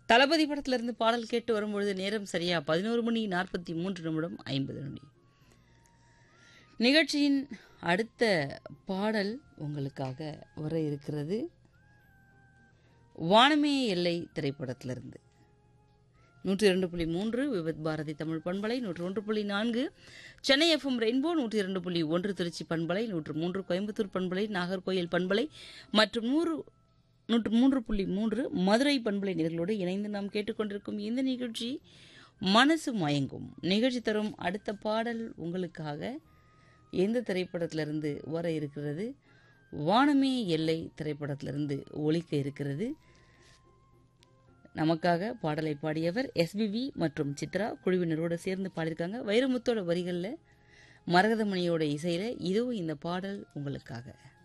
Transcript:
தளபதி படத்திலிருந்து பாடல் கேட்டு வரும்பொழுது நேரம் சரியா பதினோரு மணி நாற்பத்தி மூன்று நிமிடம் ஐம்பது நொடி நிகழ்ச்சியின் அடுத்த பாடல் உங்களுக்காக வர இருக்கிறது வானமே எல்லை திரைப்படத்திலிருந்து நூற்றி இரண்டு புள்ளி மூன்று விபத் பாரதி தமிழ் பண்பலை நூற்று ஒன்று புள்ளி நான்கு சென்னை எஃப்எம் ரெயின்போ நூற்றி இரண்டு புள்ளி ஒன்று திருச்சி பண்பலை நூற்று மூன்று கோயம்புத்தூர் பண்பலை நாகர்கோயில் பண்பலை மற்றும் நூறு நூற்று மூன்று புள்ளி மூன்று மதுரை பண்பலை நிகழ்களோடு இணைந்து நாம் கேட்டுக்கொண்டிருக்கும் இந்த நிகழ்ச்சி மனசு மயங்கும் நிகழ்ச்சி தரும் அடுத்த பாடல் உங்களுக்காக எந்த திரைப்படத்திலிருந்து வர இருக்கிறது வானமே எல்லை திரைப்படத்திலிருந்து ஒலிக்க இருக்கிறது நமக்காக பாடலை பாடியவர் எஸ்பிவி மற்றும் சித்ரா குழுவினரோடு சேர்ந்து பாடியிருக்காங்க வைரமுத்தோட வரிகளில் மரகதமணியோட இசையில் இதோ இந்த பாடல் உங்களுக்காக